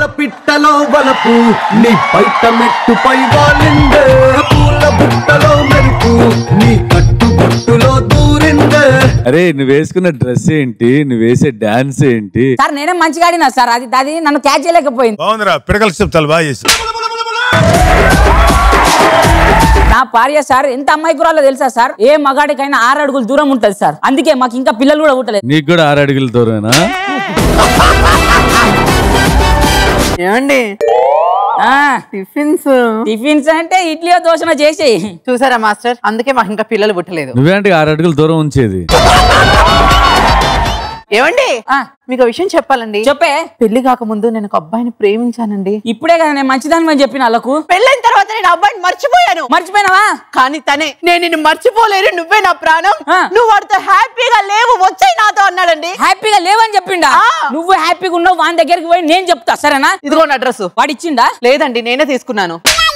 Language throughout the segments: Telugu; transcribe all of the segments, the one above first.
పాల పిట్టలో వలపు నీ బయట మెట్టుపై వాలిందే పూల బుట్టలో మెరుపు నీ కట్టు బొట్టులో దూరిందే అరే నువ్వు వేసుకున్న డ్రెస్ ఏంటి నువ్వు వేసే డాన్స్ ఏంటి సార్ నేనే మంచిగా ఆడినా సార్ అది అది నన్ను క్యాచ్ చేయలేకపోయింది బాగుందిరా పిడకల చెప్తాను బాగా చేసి నా భార్య సార్ ఎంత అమ్మాయికురాలో తెలుసా సార్ ఏ మగాడికైనా ఆరు అడుగులు దూరం ఉంటది సార్ అందుకే మాకు ఇంకా పిల్లలు కూడా పుట్టలేదు నీకు కూడా ఆరు అడుగుల దూరమేనా ఏమండి ఆ, టిఫిన్స్ టిఫిన్స్ అంటే ఇడ్లీ దోశన చేసి చూసారా మాస్టర్ అందుకే మాకు ఇంకా పిల్లలు పుట్టలేదు నువ్వేంటి ఆరు అడుగుల దూరం ఉంచేది ఏమండి ఆ, మీకు విషయం చెప్పాలండి చెప్పే పెళ్లి కాకముందు నేను ఒక అబ్బాయిని ప్రేమించానండి ఇప్పుడే కదా నేను మంచిదాని అని చెప్పిన వాళ్ళకు పెళ్ళైన తర్వాత నేను ఆ అబ్బాయిని మర్చిపోయాను మర్చిపోయినావా కానీ తనే నేను నిన్ను మర్చిపోలేరు నువ్వే నా ప్రాణం ఆ. నువ్వు వాడితో హ్యాపీగా లేవు వచ్చాయి నాతో అన్నాడండి హ్యాపీగా లేవని చెప్పిండా ఆ. నువ్వు హ్యాపీగా ఉన్నావు వాని దగ్గరికి పోయి నేను చెప్తా సరేనా ఇదిగో నా అడ్రస్ వాడు ఇచ్చిండా లేదండి నేనే తీసుకున్నాను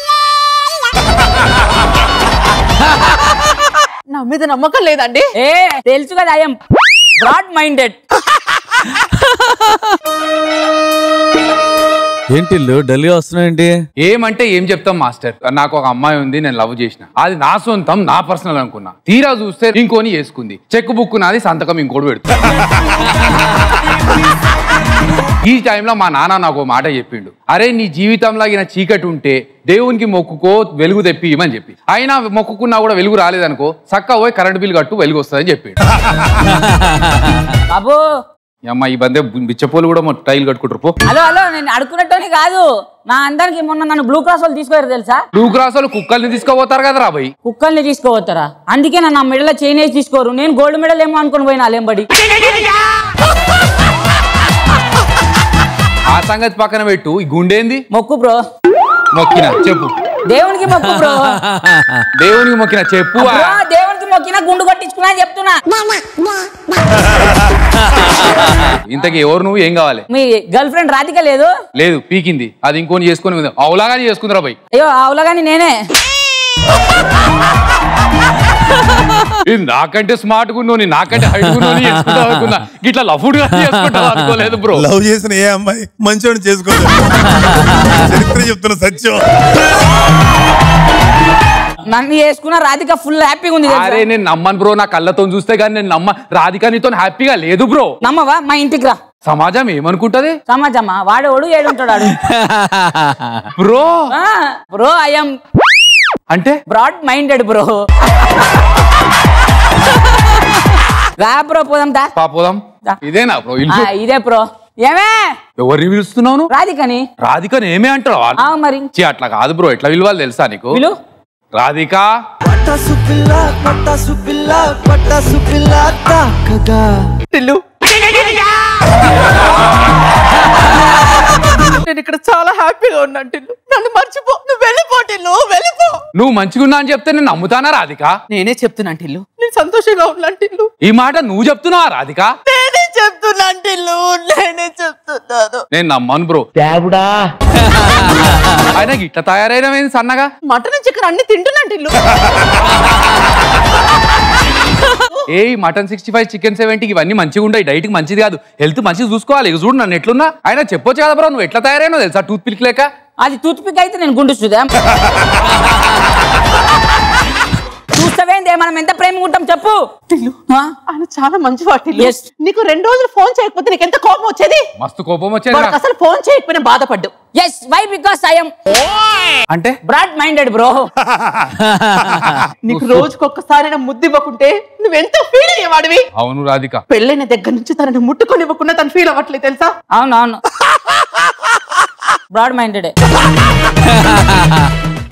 నా మీద నమ్మకం లేదండి ఏ తెలుసు కదా ఐఎమ్ బ్రాడ్ మైండెడ్ ఏంటి ఇల్లు డల్గా వస్తున్నాయండి ఏమంటే ఏం చెప్తాం మాస్టర్ నాకు ఒక అమ్మాయి ఉంది నేను లవ్ చేసిన అది నా సొంతం నా పర్సనల్ అనుకున్నా తీరా చూస్తే ఇంకోని వేసుకుంది చెక్ బుక్ నాది సంతకం ఇంకోటి పెడుతుంది ఈ టైంలో మా నాన్న నాకు ఒక మాట చెప్పిండు అరే నీ జీవితంలో ఈయన చీకటి ఉంటే దేవునికి మొక్కుకో వెలుగు తెప్పియమని చెప్పి అయినా మొక్కుకున్నా కూడా వెలుగు రాలేదనుకో చక్క పోయి కరెంట్ బిల్ కట్టు వెలుగు వస్తుందని చెప్పిండు బాబు ఈ అమ్మ ఈ బందే బిచ్చపోలు కూడా మొత్తం టైల్ కట్టుకుంటారు పో హలో హలో నేను అడుక్కున్నట్టని కాదు నా అందరికి మొన్న నన్ను బ్లూ క్రాస్ వాళ్ళు తీసుకోరు తెలుసా బ్లూ క్రాస్ వాళ్ళు కుక్కల్ని తీసుకుపోతారు కదా రాబోయ్ కుక్కల్ని తీసుకోవతారా అందుకే నన్ను ఆ మెడలో చైన్ వేసి తీసుకోరు నేను గోల్డ్ మెడల్ ఏమో అనుకుని పోయినా లేంబడి ఆ సంగతి పక్కన పెట్టు ఈ గుండేంది మొక్కు బ్రో మొక్కిన చెప్పు దేవునికి మొక్కు బ్రో దేవునికి మొక్కిన చెప్పు బ్రో దేవునికి మొక్కినా గుండు కొట్టించుకున్నా అని చెప్తున్నా ఇంతకీ ఎవరు నువ్వు ఏం కావాలి మీ గర్ల్ ఫ్రెండ్ రాధిక లేదు లేదు పీకింది అది ఇంకోని చేసుకుని ఉంది. అవులాగానే చేసుకుందిరా బాయ్ అయ్యో అవులగాని నేనే ఇది నాకంటే స్మార్ట్ గున్నావు నీ నాకంటే హైట్ గున్నావు చేసుకుంటావు అనుకున్నా ఇట్లా లఫుడ్ గా చేసుకుంటావు అనుకోలేదు బ్రో లవ్ చేసిన ఏ అమ్మాయి మంచోడిని చేసుకోలేదు చరిత్ర చెప్తున్న సత్యం నన్ను చేసుకున్న రాధిక ఫుల్ హ్యాపీగా ఉంది తెలుసా? అరే నేను నమ్మను బ్రో నా కళ్ళతో చూస్తే కానీ నేను నమ్మ రాధిక నీతో హ్యాపీగా లేదు బ్రో నమ్మవా మా ఇంటికి రా సమాజం ఏమనుకుంటది సమాజమ్మా వాడు ఓడు ఏడుంటాడు వాడు బ్రో బ్రో ఐఎమ్ అంటే బ్రాడ్ మైండెడ్ బ్రో రా బ్రో పోదాం దా పాపోదాం దా. ఇదేనా బ్రో ఆ, ఇల్లు ఇదే బ్రో ఏమే ఎవరిని పిలుస్తున్నావు నువ్వు? రాధికని రాధికని ఏమే అంటావు ఆ మరి ఛీ, అట్లా కాదు బ్రో ఎట్లా విలువాలి తెలుసా నీకు పిలు రాధిక పటాసు పిల్ల పటాసు పిల్ల పటాసు పిల్ల తాకగా టిల్లు నేను ఇక్కడ చాలా హ్యాపీగా ఉన్నాను టిల్లు నన్ను మర్చిపో నువ్వు వెళ్ళిపో టిల్లు వెళ్ళిపో నువ్వు మంచిగున్నా అని చెప్తే నేను నమ్ముతానా రాధిక నేనే చెప్తున్నాను టిల్లు నేను సంతోషంగా ఉన్నాను టిల్లు ఈ మాట నువ్వు చెప్తున్నావా రాధిక నేనే చెప్తున్నాను టిల్లు నేనే చెప్తున్నాను నేను నమ్మను బ్రో ఆయన ఇట్లా తయారైన సన్నగా మటన్ చికెన్ అన్ని తింటున్నాను టిల్లు ఏ mutton sixty five chicken seventy ఇవన్నీ మంచిగా ఉంటాయి డైట్ కి మంచిది కాదు హెల్త్ మంచిగా చూసుకోవాలి ఇక చూడు నన్ను ఎట్లున్నా ఆయన చెప్పొచ్చు కదా బ్రో నువ్వు ఎట్లా తయారైనా తెలుసా టూత్ పిక్ లేక అది టూత్ పిక్ అయితే నేను గుండు చూదా చూస్తావేందే మనం ఎంత ప్రేమగా ఉంటాం చెప్పు టిల్లు ఆ? ఆయన చాలా మంచి వాటిల్లు Yes. నీకు రెండు రోజులు ఫోన్ చేయకపోతే నీకు ఎంత కోపం వచ్చేది మస్తు కోపం వచ్చేది వాడికి నాకు. అసలు ఫోన్ చేయకపోయినా బాధపడ్డు ఎస్ వై బికాస్ ఐఎమ్ అంటే బ్రాడ్ మైండెడ్ బ్రో నీకు రోజుకొక్కసారైనా ముద్దు ఇవ్వకుంటే నువ్వెంత ఫీల్ అయ్యేవాడివి అవును రాధిక పెళ్ళైన దగ్గర నుంచి తనని ముట్టుకొని ఇవ్వకుండా తను ఫీల్ అవ్వట్లేదు తెలుసా అవును అవును బ్రాడ్ మైండెడ్